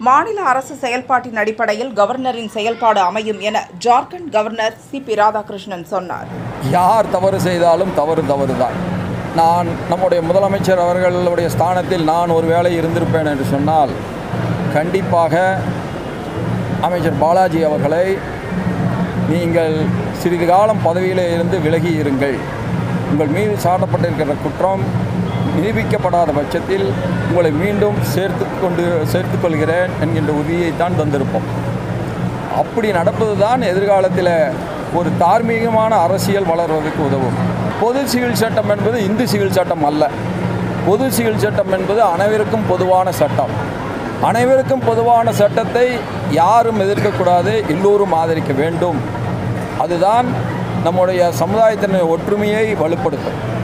மாநில அரசு செயல்பாட்டின் அடிப்படையில் கவர்னரின் செயல்பாடு அமையும் என Jharkhand governor C P Radhakrishnan சொன்னார் யார் தவறு செய்தாலும் தவறு தவறு தான் நான் நம்முடைய முதலமைச்சர் அவர்களுடைய ஸ்தானத்தில் நான் ஒரு வேளை இருந்திருப்பேன் என்று சொன்னால் கண்டிப்பாக அமைச்சர் பாலாஜி அவர்களை நீங்கள் சிறிது காலம் பதவியிலே இருந்து விலகி இருங்கள் உங்கள் மீது சாட்டப்பட்டிருக்கிற குற்றம் நிரூபிக்கப்படாத பட்சத்தில் உங்களை மீண்டும் சேர்த்து கொண்டு சேர்த்துக் கொள்கிறேன் என்கின்ற உறுதியைத்தான் தந்திருப்போம் அப்படி நடப்பது தான் எதிர்காலத்தில் ஒரு தார்மீகமான அரசியல் வளர்வதற்கு உதவும் பொது சிவில் சட்டம் என்பது இந்து சிவில் சட்டம் அல்ல பொது சிவில் சட்டம் என்பது அனைவருக்கும் பொதுவான சட்டம் அனைவருக்கும் பொதுவான சட்டத்தை யாரும் எதிர்க்கக்கூடாது எல்லோரும் ஆதரிக்க வேண்டும் அதுதான் நம்முடைய சமுதாயத்தின் ஒற்றுமையை வலுப்படுத்தும்